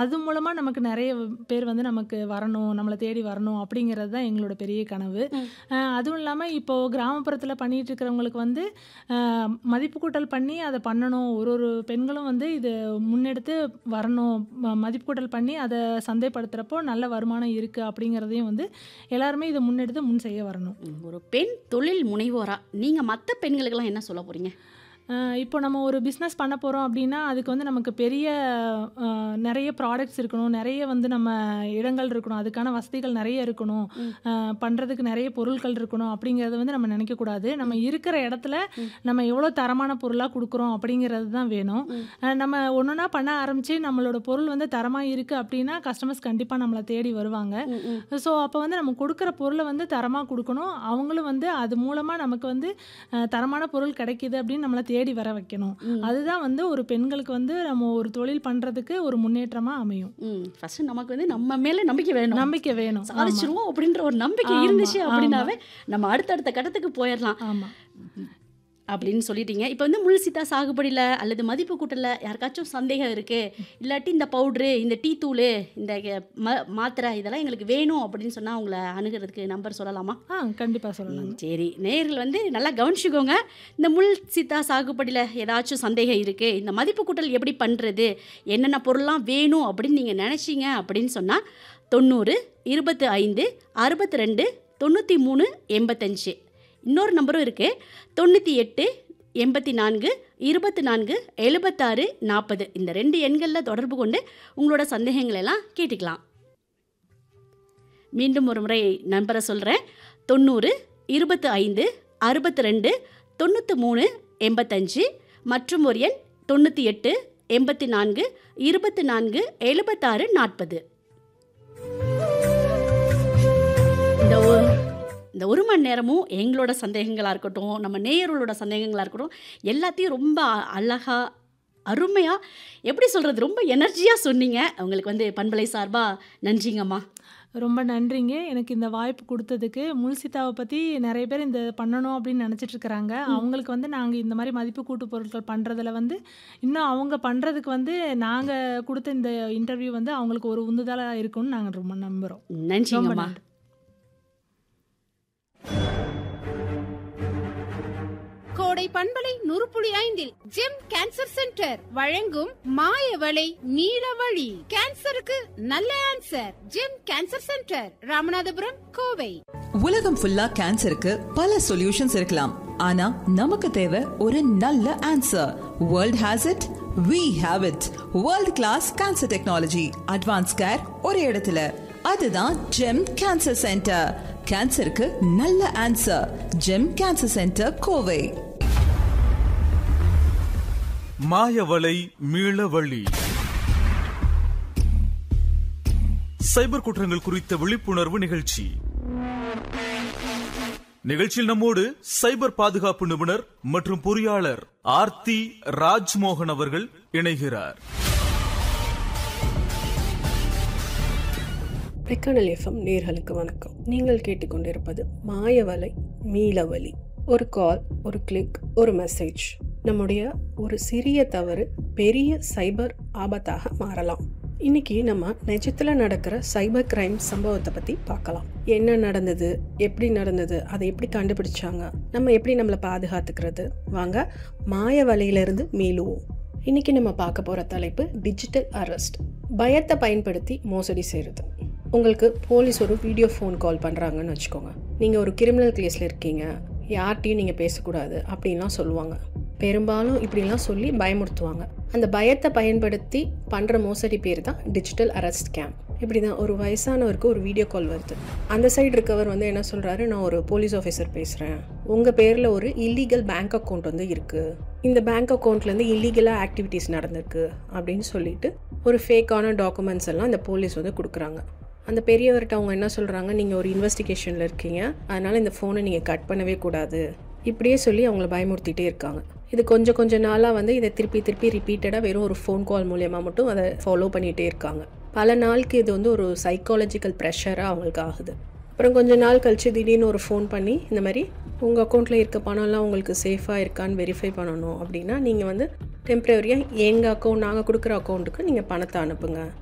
அது மூலமா நமக்கு நெறைய பேர் வந்து நமக்கு வரணும், நம்மள தேடி வரணும் அப்படிங்கிறது தான் எங்களோட பெரிய கனவு. ம். அ அதுவும் இல்லாம இப்போ கிராமப்புறத்தில பண்ணிட்டு இருக்கிறவங்களுக்கு வந்து அ மதிப்பு கூட்டல் பண்ணி அத பண்ணணும். ஒரு ஒரு பெண்களும் வந்து இது முன்னெடுத்து வரணும். ம மதிப்பு கூட்டல் பண்ணி அத சந்தைப்படுத்துறப்போ நல்ல வருமானம் இருக்கு அப்படிங்கிறதையும் வந்து எல்லாருமே இத முன்னெடுத்து முன் செய்ய வரணும். ம். ஒரு பெண் தொழில் முனைவோரா, நீங்க மத்த பெண்களுக்கெல்லாம் என்ன சொல்ல போறீங்க? அ இப்போ நம்ம ஒரு பிசினஸ் பண்ண போறோம் அப்படின்னா, அதுக்கு வந்து நமக்கு பெரிய அ நெறைய ப்ராடக்ட்ஸ் இருக்கணும். நெறைய வந்து நம்ம இடங்கள் இருக்கணும். அதுக்கான வசதிகள் நெறைய இருக்கணும். ம். அ பண்றதுக்கு நெறைய பொருட்கள் இருக்கணும் அப்படிங்கிறத வந்து நம்ம நெனைக்கக்கூடாது. நம்ம ம். இருக்கிற இடத்துல ம். நம்ம எவ்வளோ தரமான பொருளா குடுக்குறோம் அப்படிங்கிறது தான் வேணும். ம். அ நம்ம ஒன்னொன்னா பண்ண ஆரம்பிச்சு நம்மளோட பொருள் வந்து தரமா இருக்கு அப்படின்னா, கஸ்டமர்ஸ் கண்டிப்பா நம்மள தேடி வருவாங்க. ம், ம். ஸோ அப்போ வந்து நம்ம குடுக்குற பொருள வந்து தரமா குடுக்கணும். அவங்களும் வந்து அது மூலமா நமக்கு வந்து அ தரமான பொருள் கிடைக்குது அப்படின்னு நம்மள தேடி வர வைக்கணும். ம். அதுதான் வந்து ஒரு பெண்களுக்கு வந்து நம்ம ஒரு தொழில் பண்றதுக்கு ஒரு முன்னேற்றமா அமையும். ம். ஃபர்ஸ்ட் நமக்கு வந்து நம்ம மேல நம்பிக்கை வேணும். நம்பிக்கை வேணும். ஆமா. சாதிச்சுருவோம் அப்படின்ற ஒரு நம்பிக்கை ஆமா, இருந்துச்சு ஆமா. அப்படின்னாவே, நம்ம அடுத்தடுத்த கட்டத்துக்கு போயிரலாம். ஆமா. அப்படின்னு சொல்லிட்டீங்க. இப்போ வந்து முள் சீத்தா சாகுபடியில அல்லது மதிப்பு கூட்டல்ல யாருக்காச்சும் சந்தேகம் இருக்கு. இல்லாட்டி இந்த பவுடரு, இந்த டீ தூளு, இந்த எ ம மாத்திரை இதெல்லாம் எங்களுக்கு வேணும் அப்படின்னு சொன்னா உங்கள அணுகுறதுக்கு நம்பர் சொல்லலாமா? ஆ கண்டிப்பா ம். சொல்லலாங்க. சரி. நேயர்கள் வந்து நல்லா கவனிச்சுக்கோங்க. இந்த முள் சீத்தா சாகுபடியில ஏதாச்சும் சந்தேகம் இருக்கு. இந்த மதிப்பு கூட்டல் எப்படி பண்றது? என்னென்ன பொருள்லாம் வேணும் அப்படின்னு நீங்க நெனைச்சீங்க அப்படின்னு சொன்னா 90 25 62 93 85 இன்னொரு நம்பரும் இருக்கு. 98 84 24 76 40 இந்த 2 எண்கள்ல தொடர்பு கொண்டு உங்களோட சந்தேகங்கள எல்லாம் கேட்டுக்கலாம். மீண்டும் ஒரு முறை நம்பர சொல்றேன். 90 25 62 93 85 மற்றும் ஒரு எண் 98 84 24 76 40 இந்த ஒ இந்த 1 மணி நேரமும் எங்களோட சந்தேகங்களா இருக்கட்டும், நம்ம நேயர்களோட சந்தேகங்களா இருக்கட்டும், எல்லாத்தையும் ரொம்ப அழகா, அருமையா எப்படி சொல்றது? ரொம்ப எனர்ஜியா சொன்னீங்க. உங்களுக்கு வந்து பண்பலை சார்பா நன்றிங்கம்மா. ரொம்ப நன்றிங்க. எனக்கு இந்த வாய்ப்பு குடுத்ததுக்கு. முள் சீத்தாவ பத்தி நெறைய பேர் இந்த பண்ணணும் அப்படின்னு நெனச்சிட்டு இருக்கிறாங்க. ம். அவங்களுக்கு வந்து நாங்க இந்த மாரி மதிப்பு கூட்டு பொருட்கள் பண்றதுல வந்து, இன்னும் அவங்க பண்றதுக்கு வந்து நாங்க குடுத்த இந்த இன்டர்வியூ வந்து அவங்களுக்கு ஒரு உந்துதலா இருக்கும்னு நாங்க ரொம்ப நம்புறோம். ரொம்ப நன்றிங்கம்மா. நன்றி. கோடை பண்பலை நூறுப்புள்ளி ஐந்தில் ஜெம் கேன்சர் சென்டர் வழங்கும் மாயவளை நீலவழி கேன்சருக்கு நல்ல answer GEM cancer centre Ramanathapuram Kovai உலகம் ஃபுல்லா கேன்சருக்கு பல சொல்யூஷன்ஸ் இருக்கலாம் ஆனா நமக்கு தேவை ஒரு நல்ல answer world has it we have it world class cancer technology advance care ஒரு இடத்துல அதுதான் ஜெம் கேன்சர் சென்டர் கேன்சருக்கு நல்ல answer GEM cancer centre Kovai மாயவலை மீளவழி சைபர் குற்றங்கள் குறித்த விழிப்புணர்வு நிகழ்ச்சி நிகழ்ச்சியில் நம்மோடு சைபர் பாதுகாப்பு நிபுணர் மற்றும் பொறியாளர் ஆர்த்தி ராஜ்மோகன் அவர்கள் இணைகிறார் பிரிக்கடல் எஃப்எம் நேர்களுக்கு வணக்கம் நீங்கள் கேட்டுக்கொண்டிருப்பது மாயவலை மீளவலி ஒரு கால் ஒரு கிளிக் ஒரு மெசேஜ் நம்முடைய ஒரு சிறிய தவறு பெரிய சைபர் ஆபத்தாக மாறலாம் இன்னைக்கு நம்ம நிஜத்தில் நடக்கிற சைபர் கிரைம் சம்பவத்தை பற்றி பார்க்கலாம் என்ன நடந்தது எப்படி நடந்தது அதை எப்படி கண்டுபிடிச்சாங்க நம்ம எப்படி நம்மளை பாதுகாத்துக்கிறது வாங்க மாய வலையிலிருந்து மீளுவோம் இன்னைக்கு நம்ம பார்க்க போகிற தலைப்பு டிஜிட்டல் அரெஸ்ட் பயத்தை பயன்படுத்தி மோசடி செய்கிறது உங்களுக்கு போலீஸ் ஒரு வீடியோ ஃபோன் கால் பண்ணுறாங்கன்னு வச்சுக்கோங்க நீங்கள் ஒரு கிரிமினல் கேஸில் இருக்கீங்க யார்கிட்டையும் நீங்கள் பேசக்கூடாது அப்படின்லாம் சொல்லுவாங்க பெரும்பாலும் இப்படிலாம் சொல்லி பயமுறுத்துவாங்க அந்த பயத்தை பயன்படுத்தி பண்ணுற மோசடி பேர் தான் டிஜிட்டல் அரெஸ்ட் ஸ்கேம் இப்படி தான் ஒரு வயசானவருக்கு ஒரு வீடியோ கால் வருது அந்த சைடு இருக்கவர் வந்து என்ன சொல்கிறாரு நான் ஒரு போலீஸ் ஆஃபீஸர் பேசுகிறேன் உங்கள் பேரில் ஒரு இல்லீகல் பேங்க் அக்கௌண்ட் வந்து இருக்குது இந்த பேங்க் அக்கௌண்ட்லேருந்து இல்லீகலாக ஆக்டிவிட்டீஸ் நடந்திருக்கு அப்படின்னு சொல்லிட்டு ஒரு ஃபேக்கான டாக்குமெண்ட்ஸ் எல்லாம் இந்த போலீஸ் வந்து கொடுக்குறாங்க அந்த பெரியவர்கிட்ட அவங்க என்ன சொல்கிறாங்க நீங்கள் ஒரு இன்வெஸ்டிகேஷனில் இருக்கீங்க அதனால் இந்த ஃபோனை நீங்கள் கட் பண்ணவே கூடாது இப்படியே சொல்லி அவங்கள பயமுறுத்திட்டே இருக்காங்க இது கொஞ்சம் கொஞ்ச நாளாக வந்து இதை திருப்பி திருப்பி ரிப்பீட்டடாக வெறும் ஒரு ஃபோன் கால் மூலயமா மட்டும் அதை ஃபாலோ பண்ணிகிட்டே இருக்காங்க பல நாளுக்கு இது வந்து ஒரு சைக்காலஜிக்கல் ப்ரெஷராக அவங்களுக்கு ஆகுது அப்புறம் கொஞ்ச நாள் கழிச்சு திடீர்னு ஒரு ஃபோன் பண்ணி இந்த மாதிரி உங்கள் அக்கௌண்ட்டில் இருக்க பணம்லாம் உங்களுக்கு சேஃபாக இருக்கான்னு வெரிஃபை பண்ணணும் அப்படின்னா நீங்கள் வந்து டெம்ப்ரவரியாக எங்கள் அக்கௌண்ட் நாங்கள் கொடுக்குற அக்கௌண்ட்டுக்கு நீங்கள் பணத்தை அனுப்புங்க